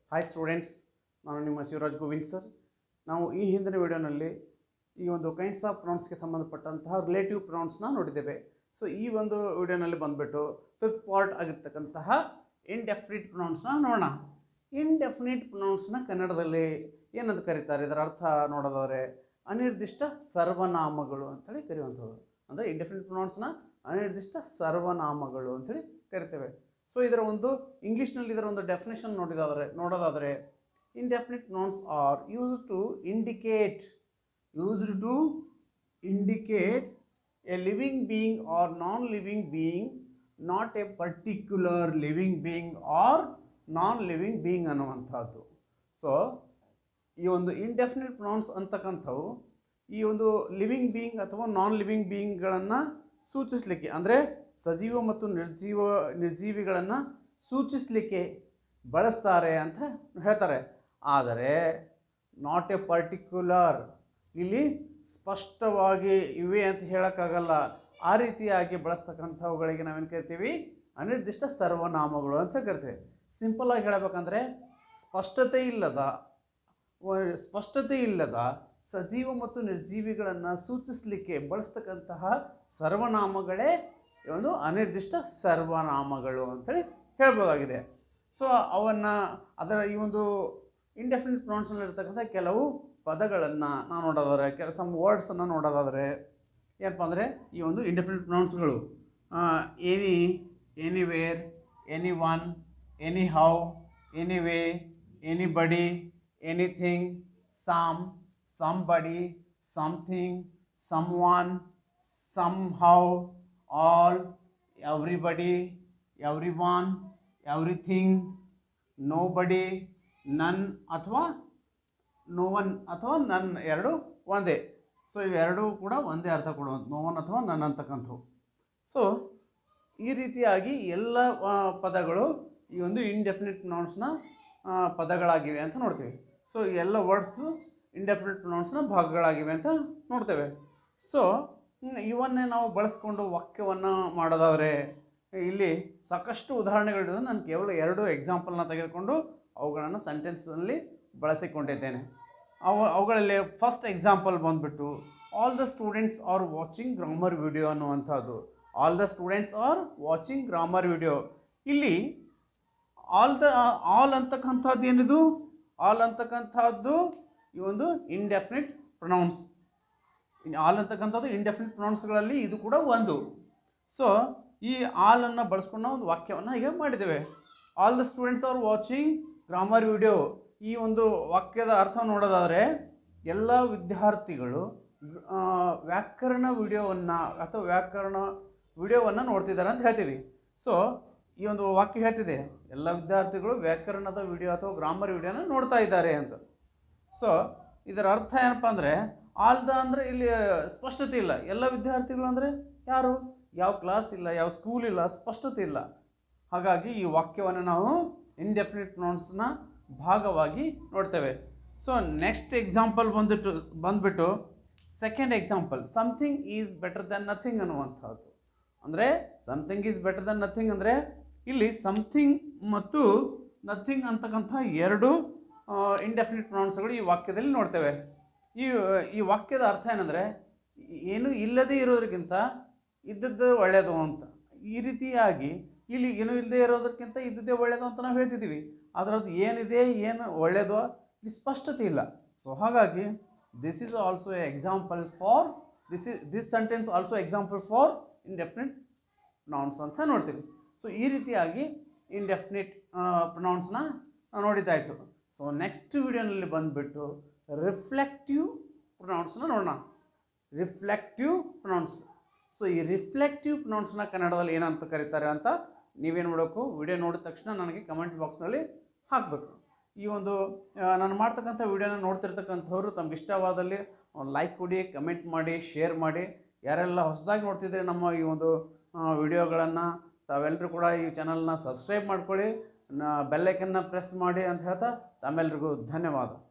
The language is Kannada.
ಹಾಯ್ ಸ್ಟೂಡೆಂಟ್ಸ್ ನಾನು ನಿಮ್ಮ ಶಿವರಾಜ್ ಗೋವಿಂದ್ ಸರ್ ನಾವು ಈ ಹಿಂದಿನ ವಿಡಿಯೋನಲ್ಲಿ ಈ ಒಂದು ಕೈಂಡ್ಸ್ ಆಫ್ ಪ್ರೊನೌನ್ಸ್ಗೆ ಸಂಬಂಧಪಟ್ಟಂತಹ ರಿಲೇಟಿವ್ ಪ್ರೊನೌನ್ಸ್ನ ನೋಡಿದ್ದೇವೆ ಸೊ ಈ ಒಂದು ವಿಡಿಯೋನಲ್ಲಿ ಬಂದುಬಿಟ್ಟು ಫಿಫ್ತ್ ಪಾರ್ಟ್ ಆಗಿರ್ತಕ್ಕಂತಹ ಇಂಡೆಫಿನಿಟ್ ಪ್ರೊನೌನ್ಸ್ನ ನೋಡೋಣ ಇಂಡೆಫಿನಿಟ್ ಪ್ರೊನೌನ್ಸ್ನ ಕನ್ನಡದಲ್ಲಿ ಏನಂತ ಕರೀತಾರೆ ಇದರ ಅರ್ಥ ನೋಡೋದಾದ್ರೆ ಅನಿರ್ದಿಷ್ಟ ಸರ್ವನಾಮಗಳು ಅಂತೇಳಿ ಕರೆಯುವಂಥದ್ದು ಅಂದರೆ ಇಂಡೆಫಿನಿಟ್ ಪ್ರೊನೌನ್ಸ್ನ ಅನಿರ್ದಿಷ್ಟ ಸರ್ವನಾಮಗಳು ಅಂತೇಳಿ ಕರಿತೇವೆ ಸೊ ಇದರ ಒಂದು ಇಂಗ್ಲೀಷ್ನಲ್ಲಿ ಇದರ ಒಂದು ಡೆಫಿನೇಷನ್ ನೋಡಿದಾದರೆ ನೋಡೋದಾದರೆ indefinite nouns are used to indicate used to indicate a living being or non-living being not a particular living being or non-living being ಅನ್ನುವಂಥದ್ದು ಸೊ ಈ ಒಂದು ಇಂಡೆಫಿನಿಟ್ ಪ್ರೊನೌನ್ಸ್ ಅಂತಕ್ಕಂಥವು ಈ ಒಂದು ಲಿವಿಂಗ್ ಬೀಯಿಂಗ್ ಅಥವಾ ನಾನ್ ಲಿವಿಂಗ್ ಬೀಯಿಂಗ್ಗಳನ್ನು ಸೂಚಿಸಲಿಕ್ಕೆ ಅಂದರೆ ಸಜೀವ ಮತ್ತು ನಿರ್ಜೀವ ನಿರ್ಜೀವಿಗಳನ್ನು ಸೂಚಿಸಲಿಕ್ಕೆ ಬಳಸ್ತಾರೆ ಅಂತ ಹೇಳ್ತಾರೆ ಆದರೆ ನಾಟ್ ಎ ಪರ್ಟಿಕ್ಯುಲರ್ ಇಲ್ಲಿ ಸ್ಪಷ್ಟವಾಗಿ ಇವೆ ಅಂತ ಹೇಳೋಕ್ಕಾಗಲ್ಲ ಆ ರೀತಿಯಾಗಿ ಬಳಸ್ತಕ್ಕಂಥವುಗಳಿಗೆ ನಾವೇನು ಕರಿತೀವಿ ಅನಿರ್ದಿಷ್ಟ ಸರ್ವನಾಮಗಳು ಅಂತ ಕರಿತೀವಿ ಸಿಂಪಲ್ ಆಗಿ ಹೇಳಬೇಕಂದ್ರೆ ಸ್ಪಷ್ಟತೆ ಇಲ್ಲದ ವ- ಸ್ಪಷ್ಟತೆ ಇಲ್ಲದ ಸಜೀವ ಮತ್ತು ನಿರ್ಜೀವಿಗಳನ್ನು ಸೂಚಿಸಲಿಕ್ಕೆ ಬಳಸ್ತಕ್ಕಂತಹ ಸರ್ವನಾಮಗಳೇ ಈ ಒಂದು ಅನಿರ್ದಿಷ್ಟ ಸರ್ವನಾಮಗಳು ಅಂತೇಳಿ ಹೇಳ್ಬೋದಾಗಿದೆ ಸೊ ಅವನ್ನು ಅದರ ಈ ಒಂದು ಇಂಡೆಫಿನಿಟ್ ಪ್ರೊನೌನ್ಸ್ನಲ್ಲಿ ಇರ್ತಕ್ಕಂಥ ಕೆಲವು ಪದಗಳನ್ನು ನಾವು ನೋಡೋದಾದ್ರೆ ಕೆಲ ಸಮ್ ವರ್ಡ್ಸನ್ನು ನೋಡೋದಾದರೆ ಏನಪ್ಪ ಅಂದರೆ ಈ ಒಂದು ಇಂಡೆಫಿನಿಟ್ ಪ್ರೊನೌನ್ಸ್ಗಳು any anywhere anyone anyhow anyway anybody anything some somebody something someone somehow all everybody everyone everything nobody none ಅಥವಾ ನೋ ಒನ್ ಅಥವಾ ನನ್ ಎರಡು ಒಂದೇ ಸೊ ಇವೆರಡೂ ಕೂಡ ಒಂದೇ ಅರ್ಥ ಕೊಡುವಂಥ ನೋ ಒನ್ ಅಥವಾ ನನ್ ಅಂತಕ್ಕಂಥವು ಸೊ ಈ ರೀತಿಯಾಗಿ ಎಲ್ಲ ಆ, ಪದಗಳು ಈ ಒಂದು ಇಂಡೆಫಿನಿಟ್ ಪ್ರೊನೌನ್ಸ್ನ ಪದಗಳಾಗಿವೆ ಅಂತ ನೋಡ್ತೀವಿ ಸೊ ಎಲ್ಲ ವರ್ಡ್ಸು ಇಂಡೆಫಿನಿಟ್ ಪ್ರೊನೌನ್ಸ್ನ ಭಾಗಗಳಾಗಿವೆ ಅಂತ ನೋಡ್ತೇವೆ ಸೊ ಇವನ್ನೇ ನಾವು ಬಳಸ್ಕೊಂಡು ವಾಕ್ಯವನ್ನು ಮಾಡೋದಾದರೆ ಇಲ್ಲಿ ಸಾಕಷ್ಟು ಉದಾಹರಣೆಗಳಿರೋದು ನಾನು ಕೇವಲ ಎರಡು ಎಕ್ಸಾಂಪಲ್ನ ತೆಗೆದುಕೊಂಡು ಅವುಗಳನ್ನು ಸೆಂಟೆನ್ಸ್ನಲ್ಲಿ ಬಳಸಿಕೊಂಡಿದ್ದೇನೆ ಅವು ಅವುಗಳಲ್ಲಿ ಫಸ್ಟ್ ಎಕ್ಸಾಂಪಲ್ ಬಂದುಬಿಟ್ಟು all the students are watching grammar video ಅನ್ನುವಂಥದ್ದು all the students are watching grammar video ಇಲ್ಲಿ ಆಲ್ ದ ಆಲ್ ಅಂತಕ್ಕಂಥದ್ದು ಏನಿದು ಆಲ್ ಅಂತಕ್ಕಂಥದ್ದು ಈ ಒಂದು ಇಂಡೆಫಿನಿಟ್ ಪ್ರೊನೌನ್ಸ್ ಆಲ್ ಅಂತಕ್ಕಂಥದ್ದು ಇಂಡೆಫಿನಿಟ್ ಪ್ರೊನೌನ್ಸ್ಗಳಲ್ಲಿ ಇದು ಕೂಡ ಒಂದು ಸೊ ಈ ಆಲ್ ಅನ್ನು ಬಳಸ್ಕೊಂಡು ನಾವು ಒಂದು ವಾಕ್ಯವನ್ನು ಈಗ ಮಾಡಿದ್ದೇವೆ all the students are watching grammar video ಈ ಒಂದು ವಾಕ್ಯದ ಅರ್ಥ ನೋಡೋದಾದರೆ ಎಲ್ಲ ವಿದ್ಯಾರ್ಥಿಗಳು ಆ, ವ್ಯಾಕರಣ ವಿಡಿಯೋವನ್ನು ಅಥವಾ ವ್ಯಾಕರಣ ವಿಡಿಯೋವನ್ನು ನೋಡ್ತಿದ್ದಾರೆ ಅಂತ ಹೇಳ್ತೀವಿ ಸೊ ಈ ಒಂದು ವಾಕ್ಯ ಹೇಳ್ತಿದೆ ಎಲ್ಲ ವಿದ್ಯಾರ್ಥಿಗಳು ವ್ಯಾಕರಣದ ವಿಡಿಯೋ ಅಥವಾ ಗ್ರಾಮರ್ ವಿಡಿಯೋನ ನೋಡ್ತಾ ಇದ್ದಾರೆ ಅಂತ ಸೊ ಇದರ ಅರ್ಥ ಏನಪ್ಪ ಅಂದರೆ ಆಲ್ ದ ಅಂದರೆ ಇಲ್ಲಿ ಸ್ಪಷ್ಟತೆ ಇಲ್ಲ ಎಲ್ಲ ವಿದ್ಯಾರ್ಥಿಗಳು ಅಂದರೆ ಯಾರು ಯಾವ ಕ್ಲಾಸ್ ಇಲ್ಲ ಯಾವ ಸ್ಕೂಲ್ ಇಲ್ಲ ಸ್ಪಷ್ಟತೆ ಇಲ್ಲ ಹಾಗಾಗಿ ಈ ವಾಕ್ಯವನ್ನು ನಾವು ಇಂಡೆಫಿನಿಟ್ ಪ್ರೊನೌನ್ಸ್ನ ಭಾಗವಾಗಿ ನೋಡ್ತೇವೆ ಸೊ ನೆಕ್ಸ್ಟ್ ಎಕ್ಸಾಂಪಲ್ ಬಂದ್ಬಿಟ್ಟು ಬಂದ್ಬಿಟ್ಟು second example something is better than nothing ಅನ್ನುವಂಥದ್ದು ಅಂದರೆ something is better than nothing ಅಂದರೆ ಇಲ್ಲಿ ಸಮಥಿಂಗ್ ಮತ್ತು ನಥಿಂಗ್ ಅಂತಕ್ಕಂಥ ಎರಡು ಇಂಡೆಫಿನಿಟ್ ಪ್ರೊನೌನ್ಸ್ಗಳು ಈ ವಾಕ್ಯದಲ್ಲಿ ನೋಡ್ತೇವೆ ಈ ಈ ವಾಕ್ಯದ ಅರ್ಥ ಏನಂದರೆ ಏನು ಇಲ್ಲದೇ ಇರೋದಕ್ಕಿಂತ ಇದ್ದದ್ದು ಒಳ್ಳೆಯದು ಅಂತ ಈ ರೀತಿಯಾಗಿ ಇಲ್ಲಿ ಏನು ಇಲ್ಲದೆ ಇರೋದಕ್ಕಿಂತ ಇದ್ದದ್ದೇ ಒಳ್ಳೆಯದು ಅಂತ ನಾವು ಹೇಳ್ತಿದ್ದೀವಿ ಅದರದ್ದು ಏನಿದೆ ಏನು ಒಳ್ಳೆಯದು ಇಲ್ಲಿ ಸ್ಪಷ್ಟತೆ ಇಲ್ಲ ಸೊ ಹಾಗಾಗಿ this is also a example for this is this sentence also example for indefinite pronouns ಅಂತ ನೋಡ್ತೀವಿ ಸೊ ಈ ರೀತಿಯಾಗಿ ಇಂಡೆಫಿನಿಟ್ ಪ್ರೊನೌನ್ಸ್ನ ನೋಡಿದ್ದಾಯಿತು ಸೊ ನೆಕ್ಸ್ಟ್ ವಿಡಿಯೋನಲ್ಲಿ ಬಂದುಬಿಟ್ಟು ರಿಫ್ಲೆಕ್ಟಿವ್ ಪ್ರೊನೌನ್ಸ್ನ ನೋಡೋಣ ರಿಫ್ಲೆಕ್ಟಿವ್ ಪ್ರೊನೌನ್ಸ್ ಸೊ ಈ ರಿಫ್ಲೆಕ್ಟಿವ್ ಪ್ರೊನೌನ್ಸ್ನ ಕನ್ನಡದಲ್ಲಿ ಏನಂತ ಕರೀತಾರೆ ಅಂತ ನೀವೇನು ಮಾಡಬೇಕು ವಿಡಿಯೋ ನೋಡಿದ ತಕ್ಷಣ ನನಗೆ ಕಮೆಂಟ್ ಬಾಕ್ಸ್ನಲ್ಲಿ ಹಾಕಬೇಕು ಈ ಒಂದು ಆ, ನಾನು ಮಾಡ್ತಕ್ಕಂಥ ವಿಡಿಯೋನ ನೋಡ್ತಿರ್ತಕ್ಕಂಥವ್ರು ತಮ್ಗೆ ಇಷ್ಟವಾದಲ್ಲಿ ಒಂದು ಲೈಕ್ ಕೊಡಿ ಕಮೆಂಟ್ ಮಾಡಿ ಶೇರ್ ಮಾಡಿ ಯಾರೆಲ್ಲ ಹೊಸದಾಗಿ ನೋಡ್ತಿದ್ರೆ ನಮ್ಮ ಈ ಒಂದು ವಿಡಿಯೋಗಳನ್ನು ತಾವೆಲ್ಲರೂ ಕೂಡ ಈ ಚಾನಲ್ನ ಸಬ್ಸ್ಕ್ರೈಬ್ ಮಾಡ್ಕೊಳ್ಳಿ ಬೆಲ್ಲೈಕನ್ನ ಪ್ರೆಸ್ ಮಾಡಿ ಅಂತ ಹೇಳ್ತಾ ತಮ್ಮೆಲ್ರಿಗೂ ಧನ್ಯವಾದ